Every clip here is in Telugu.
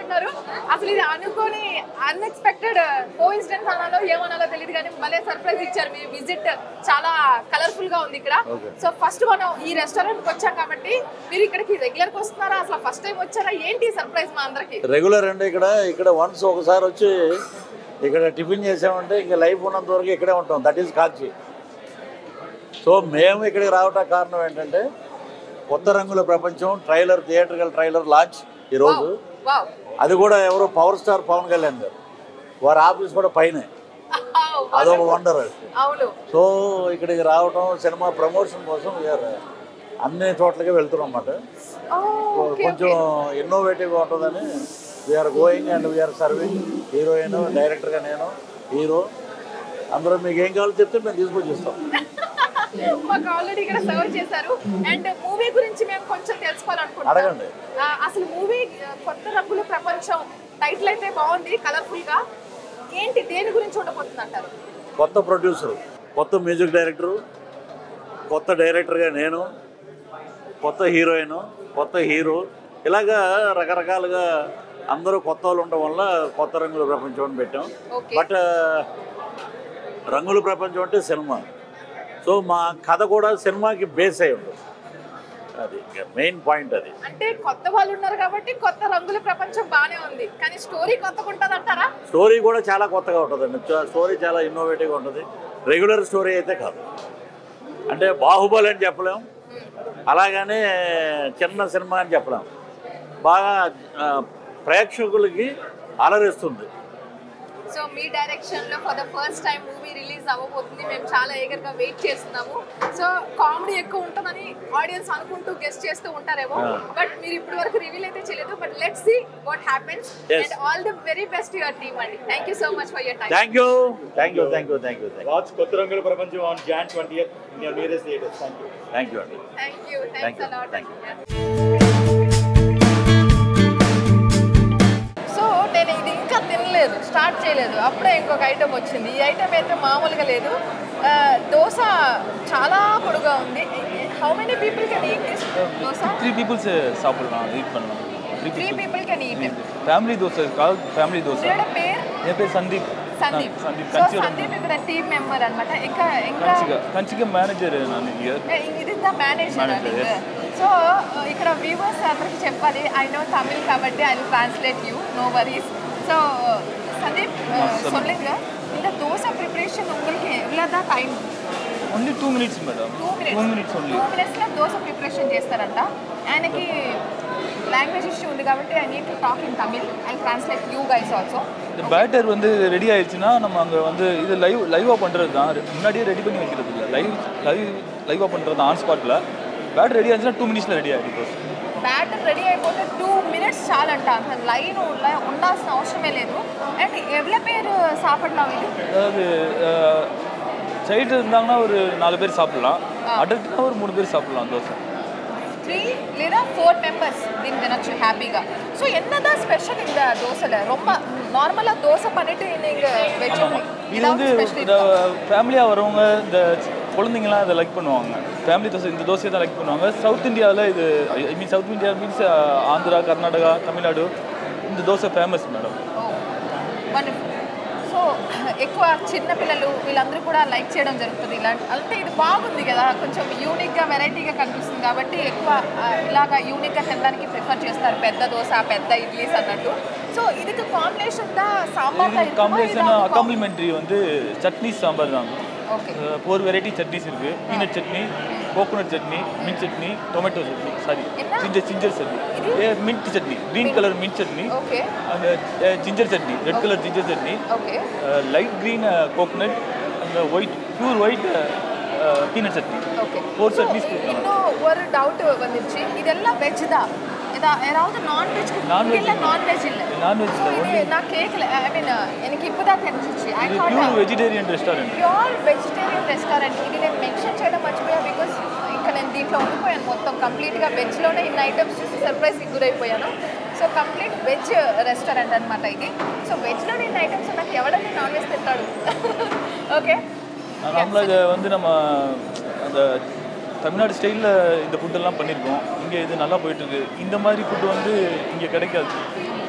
ఉన్నారు అసలు ఇది అనుకోని అన్ఎక్స్పెక్టెడ్ కోఇన్సిడెన్స్ అనాలో ఏమనాలో తెలియదు కానీ భలే సర్ప్రైజ్ ఇచ్చారు మీ విజిట్ చాలా కలర్ఫుల్ గా ఉంది ఇక్కడ Okay. సో ఫస్ట్ మనం ఈ రెస్టారెంట్ కి వచ్చాం కాబట్టి మీరు ఇక్కడికి రెగ్యులర్ గా వస్తున్నారా అసలు ఫస్ట్ టైం వచ్చారా ఏంటి సర్ప్రైజ్ మా అందరికి రెగ్యులర్ అండి ఇక్కడ ఇక్కడ వన్స్ ఒకసారి వచ్చి ఇక్కడ టిఫిన్ చేసామంటే ఇంకా లైఫ్ ఉన్నంత వరకు ఇక్కడే ఉంటాం దట్ ఈస్ కాచి సో మేము ఇక్కడికి రావడానికి కారణం ఏంటంటే కొత్త రంగుల ప్రపంచం ట్రైలర్ థియేటర్కల్ ట్రైలర్ లాంచ్ ఈరోజు వావ్ అది కూడా ఎవరో పవర్ స్టార్ పవన్ కళ్యాణ్ గారు వారి ఆఫీస్ కూడా పైనే అదొక వండర్ అవును సో ఇక్కడికి రావడం సినిమా ప్రమోషన్ కోసం వీఆర్ అన్ని చోట్లకి వెళ్తున్నాం అన్నమాట ఓ, ఓకే కొంచెం ఇన్నోవేటివ్గా ఉంటుందని we are going and we are serving heroine డైరెక్టర్గా నేను హీరో అందరూ మీకు ఏం కావాలో చెప్తే మేము తీసుకొచ్చి ఇస్తాం మాకు ఆల్రెడీ ఇక్కడ సర్వ్ చేశారు అండ్ మూవీ గురించి మేము కొంచెం తెలుసుకోవాలనుకుంటున్నాం అడగండి ఆ, అసలు మూవీ కొత్త రంగుల ప్రపంచం టైటిల్ అయితే బాగుంది కలర్ఫుల్ గా ఏంటి దేని గురించి ఉండబోతుంది అంటారు కొత్త ప్రొడ్యూసర్ కొత్త మ్యూజిక్ డైరెక్టరు కొత్త డైరెక్టర్గా నేను కొత్త హీరోయిన్ కొత్త హీరో ఇలాగా రకరకాలుగా అందరూ కొత్త వాళ్ళు ఉండడం వల్ల కొత్త రంగుల ప్రపంచం అని పెట్టాం ఓకే బట్ రంగుల ప్రపంచం అంటే సినిమా సో మా కథ కూడా సినిమాకి బేస్ అయి ఉంటుంది అది మెయిన్ పాయింట్ అది అంటే కొత్త వాళ్ళు ఉన్నారు కాబట్టి కొత్త రంగుల ప్రపంచం బానే ఉంది కానీ స్టోరీ కొత్తగా ఉంటుంది అంటారా స్టోరీ కూడా చాలా కొత్తగా ఉంటుందండి చ- స్టోరీ చాలా ఇన్నోవేటివ్గా ఉంటుంది రెగ్యులర్ స్టోరీ అయితే కాదు అంటే బాహుబలి అని చెప్పలేం అలాగనే చిన్న సినిమా అని చెప్పలేం బాగా ఆ, ప్రేక్షకులకి అలరిస్తుంది సో మీ డైరెక్షన్ లో for the first time movie release అవ్వబోతుంది మేము చాలా eager గా వెయిట్ చేస్తున్నాము సో కామెడీ ఎక్కువ ఉంటుందని ఆడియన్స్ అనుకుంటూ గెస్ట్ చేస్తూ ఉంటారేమో Yeah. బట్ మీరు ఇప్పటి వరకు రివీల్ అయితే చేయలేదు but let's see what happens Yes. And all the very best your team అండి thank you so much for your time thank you thank you thank you thank you thank you Watch కొత్త రంగుల ప్రపంచం on Jan 20th in your nearest theaters. Thank you. Thank you అండి thank you Thank thanks you. A lot Thank so నేను ఇది ఇంకా తినలేదు స్టార్ట్ చేయలేదు అప్పుడే ఇంకొక ఐటెం వచ్చింది ఈ ఐటెం అయితే మామూలుగా లేదు ఆ, దోశ చాలా పొడుగా ఉంది how many people can eat this dosa three peoples சாப்பிடலாம் ஈட் பண்ணலாம் three three people can eat family dosa கால் ஃபேமிலி தோசை వీళ్ళ పేరు என் பேர் சந்தீப் సందీప్ ஆ, சந்தீப் సో கஞ்சியோட సందీప్ ఇక్కడ టీమ్ మెంబర్ అన్నమాట ఇంకా ఇంకా கஞ்சிகா கஞ்சிகா மேனேஜர் நான் இங்கே ఇది the manager Manager, yes. So ఇక్కడ వ్యూవర్స్ అందరికి చెప్పాలి ఐ నో తమిళ్ కాబట్టి I translate you no worries so Sandeep சொல்லுங்க. சொல்லுங்க இந்த தோசை ப்ரிப்பரேஷன் உங்களுக்கு எவ்வளோதான் time only two minutes madam two minutes two minutes only two మినిట్స్లో దోశ ప్రిపరేషన్ చేస్తారంట ఆయనకి లాంగ్వేజ్ ఇష్యూ ఉంది కాబట్టి I need to talk in Tamil I translate you guys also இந்த பேட்டர் வந்து ரெடி ஆயிடுச்சுன்னா நம்ம அங்கே வந்து இது லைவ் லைவாக பண்ணுறது தான் முன்னாடியே ரெடி பண்ணி வைக்கிறது இல்லை லைவ் லைவ் லைவாக பண்ணுறது தான் ஆன் ஸ்பாட்டில் பேட்டர் ரெடி ஆச்சுன்னா டூ மினிட்ஸில் ரெடி ஆகிடும் బ్యాటర్ రెడీ అయిపోతే టూ మినిట్స్ చాలంట అసలు లైన్ ఉండాల్సిన అవసరమే లేదు అండ్ ఎవరి పేరు సాపడலாம் ఇది அதாவது சைடு இருந்தாங்கன்னா ஒரு நாலு பேர் சாப்பிடலாம் அடல்ட்னா ஒரு மூணு பேர் சாப்பிடலாம் தோசை த்ரீ లేదా ఫోర్ మెంబర్స్ దీన్ని తినచ్చు హ్యాపీగా ஸோ என்னதான் ஸ்பெஷல் இந்த தோசையில் ரொம்ப நார்மலாக தோசை பண்ணிட்டு நீங்கள் வெஜ் இது வந்து இந்த ஃபேமிலியாக வரவங்க இந்த குழந்தைங்களாம் இதை லைக் பண்ணுவாங்க ஃபேமிலி தோசை இந்த தோசையை தான் லைக் பண்ணுவாங்க சவுத் இந்தியாவில் இது I mean south India means Andhra Karnataka Tamil Nadu இந்த dosa famous madam wonderful so ఎక్కువ చిన్నపిల్లలు వీళ్ళందరూ కూడా లైక్ చేయడం జరుగుతుంది ఇలాంటి అంటే ఇది బాగుంది కదా కొంచెం యూనిక్గా వెరైటీగా కనిపిస్తుంది కాబట్టి ఎక్కువ ఆ, ఇలాగా యూనిక్గా తినడానికి ప్రిఫర్ చేస్తారు పెద్ద దోశ పెద్ద ఇడ్లీస్ అన్నట్టు సో ఇది కాంబినేషన్ దా సాంబార్ இது காம்பினேஷன் அக்காம்ப்ளிமெண்ட்ரி வந்து சட்னி சாம்பார் தான் ఓకే ஃபோர் வெரைட்டி சட்னிஸ் இருக்குது peanut chutney coconut chutney mint chutney tomato chutney sorry என்ன? Ginger ginger chutney mint chutney green colour mint chutney okay அந்த ginger chutney red colour ginger chutney okay light green coconut அந்த white pure white peanut chutney okay Four chutneys கொடுக்கலாம். இன்னும் ஒரு டவுட் வந்துச்சு இதெல்லாம் வெஜ் தான் இதா யாராவது நான்வெஜ் Non-veg இல்லை இல்ல. நான்வெஜ் இல்லை Non-veg So, இல்ல, இது நான் கேட்கல ஐ மீன் எனக்கு இப்போதான் தெரிஞ்சிச்சு ஐ இது thought pure vegetarian restaurant pure vegetarian restaurant ఇది నేను మెన్షన్ చేయడం మర్చిపోయా బికాస్ ఇంకా నేను దీంట్లో ఉండిపోయాను మొత్తం కంప్లీట్గా వెజ్లోనే ఇన్ని ఐటమ్స్ చూసి సర్ప్రైజ్కి గురైపోయాను సో కంప్లీట్ వెజ్ రెస్టారెంట్ అనమాట ఇది సో వెజ్లోనే ఇన్ని ఐటమ్స్ నాకు ఎవడన్నా నాన్ వెజ్ తింటాడు ఓకే நார்மலாக இதை வந்து நம்ம அந்த தமிழ்நாடு ஸ்டைலில் இந்த ஃபுட்டெல்லாம் பண்ணியிருக்கோம் இங்கே இது நல்லா போயிட்டுருக்கு இந்த மாதிரி ஃபுட்டு வந்து இங்கே கிடைக்காது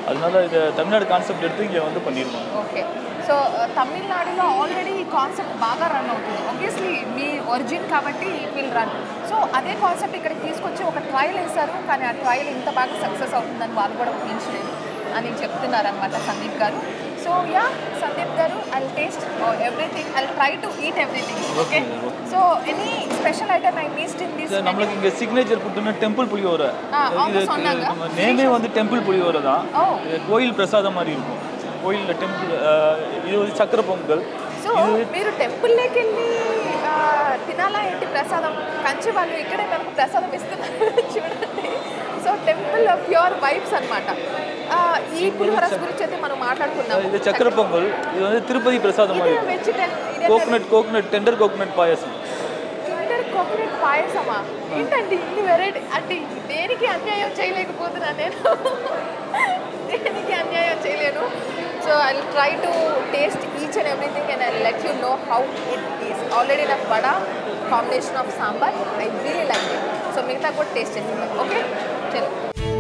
அதனால இதை தமிழ்நாடு கான்செப்ட் எடுத்து இங்கே வந்து பண்ணியிருக்கோம் ఓకే సో తమిళనాడులో ఆల్రెడీ ఈ కాన్సెప్ట్ బాగా రన్ అవుతుంది ఆబ్వియస్లీ మీ ఒరిజిన్ కాబట్టి ఇట్ విల్ రన్ సో అదే కాన్సెప్ట్ ఇక్కడికి తీసుకొచ్చి ఒక ట్రయల్ వేశారు కానీ ఆ ట్రయల్ ఇంత బాగా సక్సెస్ అవుతుందని వాళ్ళు కూడా ఊహించలేదు అని చెప్తున్నారు అనమాట సందీప్ గారు సో యా సందీప్ గారు I taste everything I try to eat everything okay so any special item I missed in this இது நம்மளுக்கு இங்கே சிக்னேச்சர் ஃபுட்டுன்னா டெம்பிள் புளியோரை ஆ, அவங்க இது சொன்னாங்க. நம்ம நேமே வந்து டெம்பிள் புளியோரை தான் ఓ இது கோயில் பிரசாதம் மாதிரி இருக்கும் கோயிலில் டெம்பிள் இது வந்து சக்கரை பொங்கல் సో మీరు టెంపుల్లోకి వెళ్ళి ఆ, తినాలా ఏంటి ప్రసాదం కంచి వాళ్ళు ఇక్కడే మనకు ప్రసాదం ఇస్తున్నారు చూడండి సో టెంపుల్ ప్యూర్ వైబ్స్ అనమాట ఈ పులిహోరస్ గురించి అయితే మనం మాట్లాడుకున్నాం இது சக்கரை பொங்கல் இது வந்து திருப்பதி பிரசாதம் மாதிரி ఇది இருக்கும் veg coconut coconut tender coconut payasam tender coconut పాయసమా ఏంటండి ఇన్ని వెరైటీ అంటే దేనికి అన్యాయం చేయలేకపోతున్నా నేను దేనికి అన్యాయం చేయలేను so I try to taste each and everything and I let you know how it is already నాకు vada combination of sambar I really like it so మిగతా కూడా టేస్ట్ చేస్తాను ఓకే చలో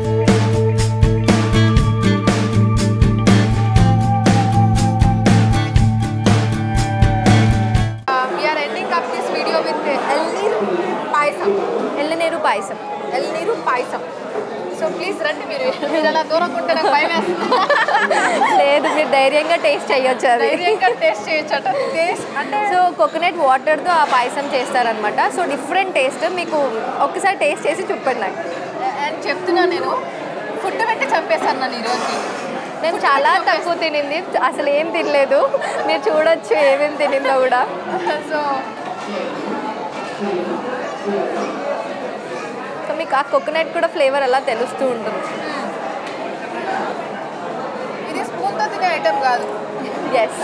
we are ending up this video with ఎల్నీరు పాయసం ఎల్లనీరు పాయసం ఎల్నీరు పాయసం సో ప్లీజ్ రండి మీరు మీరు అలా దూరం ఉంటే నాకు భయం వేస్తుంది లేదు మీరు ధైర్యంగా టేస్ట్ చేయొచ్చు అది ధైర్యంగా టేస్ట్ చేయొచ్చట టేస్ట్ అంటే సో కోకోనట్ వాటర్తో ఆ పాయసం చేస్తారనమాట సో డిఫరెంట్ టేస్ట్ మీకు ఒక్కసారి టేస్ట్ చేసి చెప్పండి నాకు అని చెప్తున్నా నేను ఫుడ్ పెట్టి చంపేశాను నన్ను ఈరోజు నేను చాలా తక్కువ తినింది అసలు ఏం తినలేదు మీరు చూడొచ్చు ఏమేమి తినిందో కూడా సో సో మీకు ఆ కోకోనట్ కూడా ఫ్లేవర్ అలా తెలుస్తూ ఉంటుంది ఇది స్పూన్తో తినే ఐటమ్ కాదు ఎస్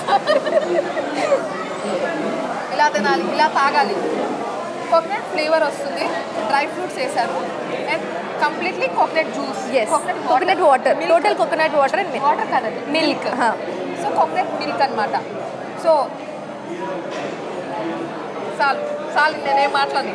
ఇలా తినాలి ఇలా తాగాలి కోకోనట్ ఫ్లేవర్ వస్తుంది డ్రై ఫ్రూట్స్ వేశారు and completely coconut juice yes coconut water total coconut water and water కాదండి మిల్క్ సో కోకోనట్ మిల్క్ అన్నమాట సో చాలు చాలు నేనేం మాట్లాడి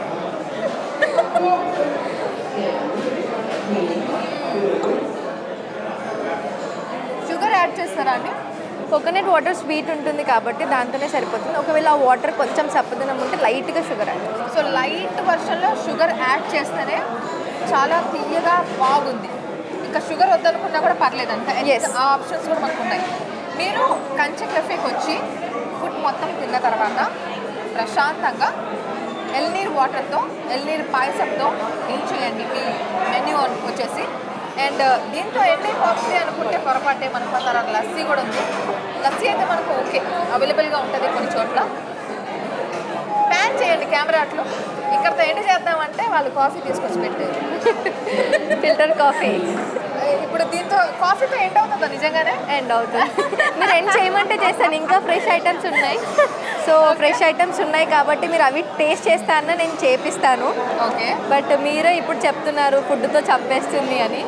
షుగర్ యాడ్ చేస్తారా అండి కోకోనట్ వాటర్ స్వీట్ ఉంటుంది కాబట్టి దాంతోనే సరిపోతుంది ఒకవేళ ఆ వాటర్ కొంచెం సప్పదనం ఉంటే లైట్గా షుగర్ యాడ్ సో లైట్ వర్షన్లో షుగర్ యాడ్ చేస్తేనే చాలా తీయగా బాగుంది ఇంకా షుగర్ వద్దనుకున్నా కూడా పర్లేదు అంట Yes. ఆ ఆప్షన్స్ కూడా మనకు ఉన్నాయి మీరు కంచె కెఫేకి వచ్చి ఫుడ్ మొత్తం తిన్న తర్వాత ప్రశాంతంగా ఎల్నీరు వాటర్తో ఎల్నీరు పాయసంతో ఏం చేయండి మీ మెన్యూ వచ్చేసి అండ్ దీంతో ఎండైపోతుంది అనుకుంటే పొరపాటే మనకు లస్సీ కూడా ఉంది లస్సీ అయితే మనకు ఓకే అవైలబుల్గా ఉంటుంది కొన్ని చోట్ల ప్యాన్ చేయండి కెమెరా అట్లు ఇక్కడతో ఎండ్ చేద్దామంటే వాళ్ళు కాఫీ తీసుకొచ్చి పెట్టారు ఫిల్టర్ కాఫీ ఇప్పుడు దీంతో కాఫీతో ఎండ్ అవుతుందా నిజంగానే ఎండ్ అవుతుంది మీరు ఎండ్ చేయమంటే చేస్తాను ఇంకా ఫ్రెష్ ఐటమ్స్ ఉన్నాయి సో ఫ్రెష్ ఐటమ్స్ ఉన్నాయి కాబట్టి మీరు అవి టేస్ట్ చేస్తానని నేను చేపిస్తాను ఓకే బట్ మీరే ఇప్పుడు చెప్తున్నారు ఫుడ్తో చంపేస్తుంది అని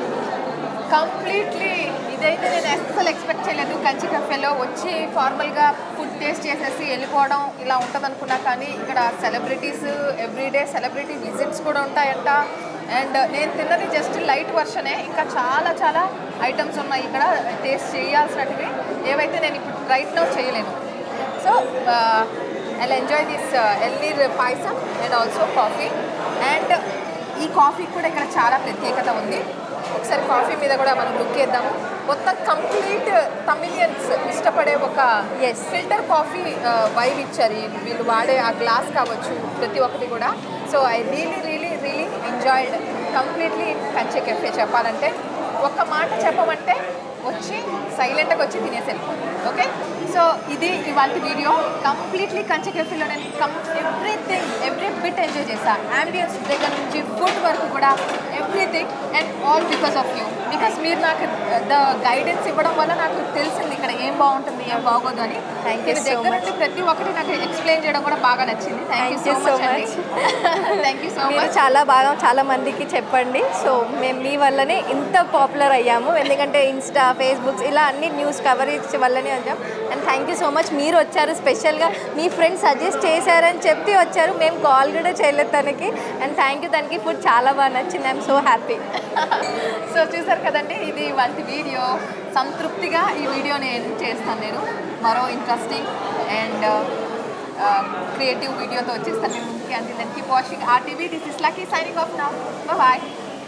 కంప్లీట్లీ ఇదైతే నేను అస్సలు ఎక్స్పెక్ట్ చేయలేదు కంచి కఫేలో వచ్చి ఫార్మల్గా ఫుడ్ టేస్ట్ చేసేసి వెళ్ళిపోవడం ఇలా ఉంటుంది అనుకున్నా కానీ ఇక్కడ సెలబ్రిటీస్ ఎవ్రీడే సెలబ్రిటీ విజిట్స్ కూడా ఉంటాయంట అండ్ నేను తిన్నది జస్ట్ లైట్ వర్షనే ఇంకా చాలా చాలా ఐటమ్స్ ఉన్నాయి ఇక్కడ టేస్ట్ చేయాల్సినటివి ఏవైతే నేను ఇప్పుడు రైట్ నౌ చేయలేను సో ఐ ఎంజాయ్ దిస్ ఎల్నీర్ payasam and also coffee and ఈ కాఫీ కూడా ఇక్కడ చాలా ప్రత్యేకత ఉంది ఒకసారి కాఫీ మీద కూడా మనం లుక్ వేద్దాము మొత్తం కంప్లీట్ తమిళియన్స్ ఇష్టపడే ఒక Yes. ఫిల్టర్ కాఫీ వైవ్ ఇచ్చారు ఈ- వీళ్ళు వాడే ఆ గ్లాస్ కావచ్చు ప్రతి ఒక్కటి కూడా so I really really really enjoyed completely Kanche cafe చెప్పాలంటే ఒక్క మాట చెప్పమంటే వచ్చి సైలెంట్గా వచ్చి తినేసి వెళ్ళిపోండి ఓకే సో ఇది ఇవాళ వీడియో కంప్లీట్లీ కంచె కెఫేలో నేను come everything every bit enjoy చేశా అంబియన్స్ దగ్గర నుంచి ఫుడ్ వరకు కూడా everything and all because of you because మీరు నాకు ద గైడెన్స్ ఇవ్వడం వల్ల నాకు తెలిసింది ఇక్కడ ఏం బాగుంటుంది ఏం బాగోదు అని Thank you మీరు so దగ్గర much. నుంచి ప్రతి ఒక్కటి నాకు ఎక్స్ప్లెయిన్ చేయడం కూడా బాగా నచ్చింది thank you Thank so you so much thank you so మీరు మచ్ చాలా బాగా చాలా మందికి చెప్పండి సో మేము మీ వల్లనే ఇంత పాపులర్ అయ్యాము ఎందుకంటే ఇన్స్టా ఫేస్బుక్స్ ఇలా అన్ని న్యూస్ కవరేజ్ వల్లనే వచ్చాం and thank you so much మీరు వచ్చారు స్పెషల్గా మీ ఫ్రెండ్స్ సజెస్ట్ చేశారని చెప్పి వచ్చారు మేము కాల్ కూడా చేయలేదు తనకి అండ్ థ్యాంక్ యూ తనకి ఫుడ్ చాలా బాగా నచ్చింది ఐఎమ్ సో హ్యాపీ సో చూసారు చూసారు కదండి ఇది వంటి వీడియో సంతృప్తిగా ఈ వీడియోని ఎండ్ చేస్తాను నేను మరో ఇంట్రెస్టింగ్ అండ్ క్రియేటివ్ వీడియోతో వచ్చేస్తాను నేను ముందుకి అంటే దెన్ కీప్ వాచింగ్ ఆ TV this is lucky signing off now bye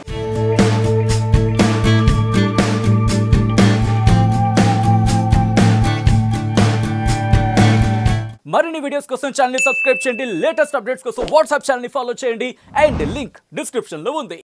మరిన్ని వీడియోస్ కోసం ఛానల్ సబ్స్క్రైబ్ చేయండి లేటెస్ట్ అప్డేట్స్ కోసం వాట్సాప్ ఛానల్ ఫాలో చేయండి అండ్ లింక్ డిస్క్రిప్షన్ లో ఉంది